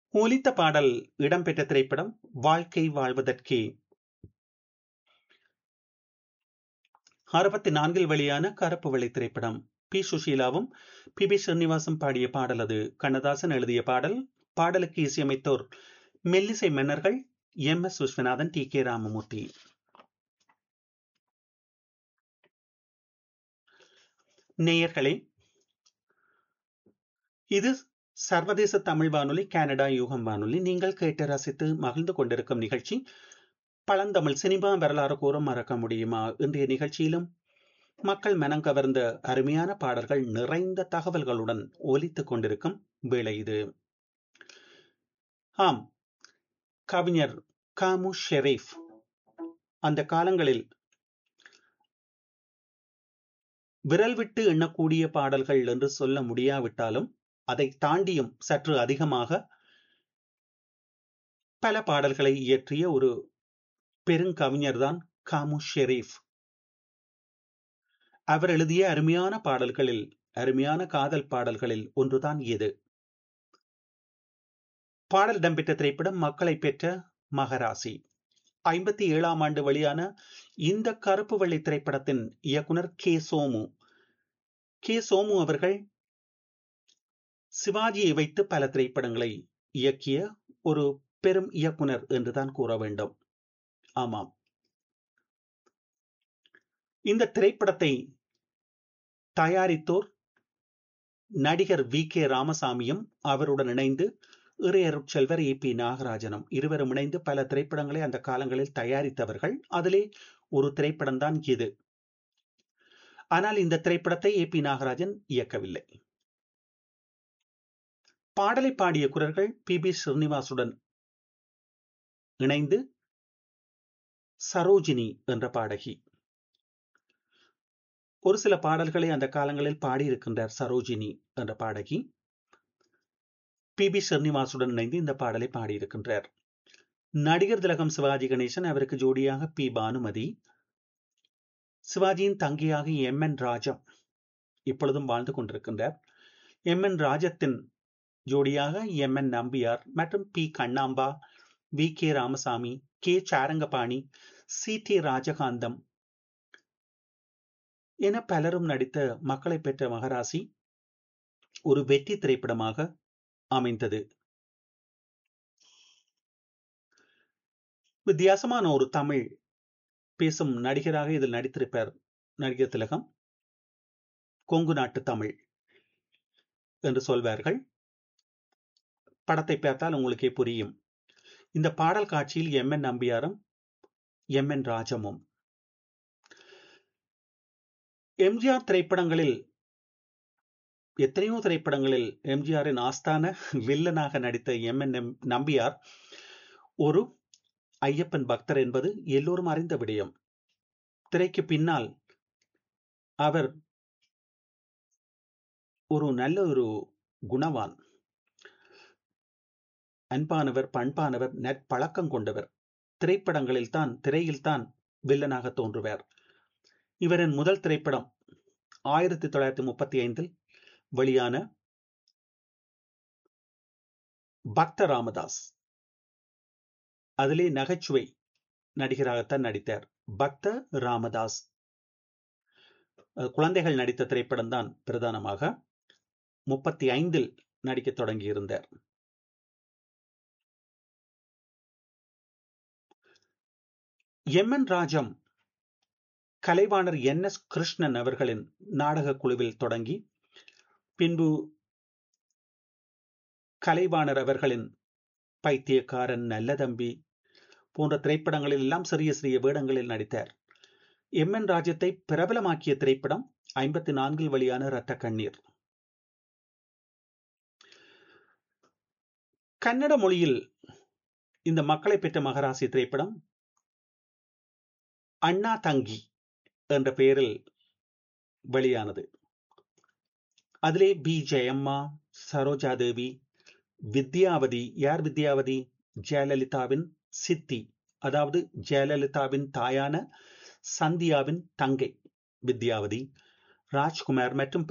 ஒலித்த பாடல் இடம்பெற்ற திரைப்படம் வாழ்க்கை வாழ்வதற்கே அறுபத்தி நான்கில் வெளியான கருப்பு வெள்ளை திரைப்படம் பி சுஷீலாவும் பி பி ஸ்ரீனிவாசும் பாடிய பாடல் அது கண்ணதாசன் எழுதிய பாடல் பாடலுக்கு இசையமைத்தோர் மெல்லிசை மன்னர்கள் M S Viswanathan T K Ramamoorthy நேயர்களே இது சர்வதேச தமிழ் வானொலி கனடா யூகம் வானொலி நீங்கள் கேட்டு ரசித்து மகிழ்ந்து கொண்டிருக்கும் நிகழ்ச்சி பழந்தமிழ் சினிமா வரலாறு கூற மறக்க முடியுமா இன்றைய நிகழ்ச்சியிலும் மக்கள் மனம் கவர்ந்த அருமையான பாடல்கள் நிறைந்த தகவல்களுடன் ஒலித்துக் கொண்டிருக்கும் வேளை இது ஆம் கவிஞர் காமு ஷெரீப் அந்த காலங்களில் விரல் விட்டு எண்ணக்கூடிய பாடல்கள் என்று சொல்ல முடியாவிட்டாலும் அதை தாண்டியும் சற்று அதிகமாக பல பாடல்களை இயற்றிய ஒரு பெருங்கவிஞர் தான் காமு ஷெரீப் அவர் எழுதிய அருமையான பாடல்களில் அருமையான காதல் பாடல்களில் ஒன்றுதான் இது பாடல் இடம்பெற்ற திரைப்படம் மக்களை பெற்ற மகராசி ஐம்பத்தி ஏழாம் ஆண்டு வெளியான இந்த கருப்பு வெள்ளை திரைப்படத்தின் இயக்குனர் கே சோமு கே சோமு அவர்கள் சிவாஜியை வைத்து பல திரைப்படங்களை இயக்கிய ஒரு பெரும் இயக்குனர் என்றுதான் கூற வேண்டும் ஆமாம் இந்த திரைப்படத்தை தயாரித்தோர் நடிகர் வி கே ராமசாமியும் அவருடன் இணைந்து இறையருட் செல்வர் ஏ பி நாகராஜனும் இருவரும் இணைந்து பல திரைப்படங்களை அந்த காலங்களில் தயாரித்தவர்கள் அதிலே ஒரு திரைப்படம் தான் இது ஆனால் இந்த திரைப்படத்தை ஏ பி நாகராஜன் இயக்கவில்லை பாடலை பாடிய குரல்கள் பி பி ஸ்ரீனிவாசுடன் இணைந்து சரோஜினி என்ற பாடகி ஒரு சில பாடல்களை அந்த காலங்களில் பாடியிருக்கின்றார் சரோஜினி என்ற பாடகி பி பி ஸ்ரீனிவாசுடன் இணைந்து இந்த பாடலை பாடியிருக்கின்றார் நடிகர் திலகம் சிவாஜி கணேசன் அவருக்கு ஜோடியாக பி பானுமதி சிவாஜியின் தங்கியாக எம் என் ராஜம் இப்பொழுதும் வாழ்ந்து கொண்டிருக்கின்றார் எம் என் ராஜத்தின் ஜோடியாக எம் என் நம்பியார் மற்றும் P Kannamba V K Ramasamy K Sarangapani C T Rajakantham என பலரும் நடித்த மக்களை பெற்ற மகராசி ஒரு வெற்றி திரைப்படமாக அமைந்தது வித்தியாசமான ஒரு தமிழ் பேசும் நடிகராக இதில் நடித்திருப்பார் நடிகர் திலகம் கொங்கு நாட்டு தமிழ் என்று சொல்வார்கள் படத்தை பார்த்தால் உங்களுக்கே புரியும் இந்த பாடல் காட்சியில் எம் என் நம்பியாரும் எம் என் ராஜமும் எம்ஜிஆர் திரைப்படங்களில் எத்தனையோ திரைப்படங்களில் எம்ஜிஆரின் ஆஸ்தான வில்லனாக நடித்த எம் என் எம் நம்பியார் ஒரு ஐயப்பன் பக்தர் என்பது எல்லோரும் அறிந்த விடயம் திரைக்கு பின்னால் அவர் ஒரு நல்ல ஒரு குணவான் அன்பானவர் பண்பானவர் நற்பழக்கம் கொண்டவர் திரைப்படங்களில் தான் திரையில் தான் வில்லனாக தோன்றுவார் இவரின் முதல் திரைப்படம் ஆயிரத்தி தொள்ளாயிரத்தி முப்பத்தி ஐந்தில் வெளியான பக்த ராமதாஸ் அதிலே நகைச்சுவை நடிகராகத்தான் நடித்தார் பக்த ராமதாஸ் குழந்தைகள் நடித்த திரைப்படம் தான் பிரதானமாக முப்பத்தி ஐந்தில் நடிக்க தொடங்கியிருந்தார் M N Rajam Kalaivanar N S Krishnan அவர்களின் நாடக குழுவில் தொடங்கி பின்பு கலைவாணர் அவர்களின் பைத்தியக்காரன் நல்ல தம்பி போன்ற திரைப்படங்களில் எல்லாம் சிறிய சிறிய வேடங்களில் நடித்தார் எம் என் ராஜ்யத்தை பிரபலமாக்கிய திரைப்படம் ஐம்பத்தி நான்கில் வெளியான இரத்த கண்ணீர் கன்னட மொழியில் இந்த மக்களை பெற்ற மகராசி திரைப்படம் அண்ணா தங்கி என்ற பெயரில் வெளியானது அதிலே பி ஜெயம்மா சரோஜா தேவி வித்யாவதி யார் வித்யாவதி ஜெயலலிதாவின் சித்தி அதாவது ஜெயலலிதாவின் தாயான சந்தியாவின் தங்கை வித்யாவதி ராஜ்குமார் மற்றும்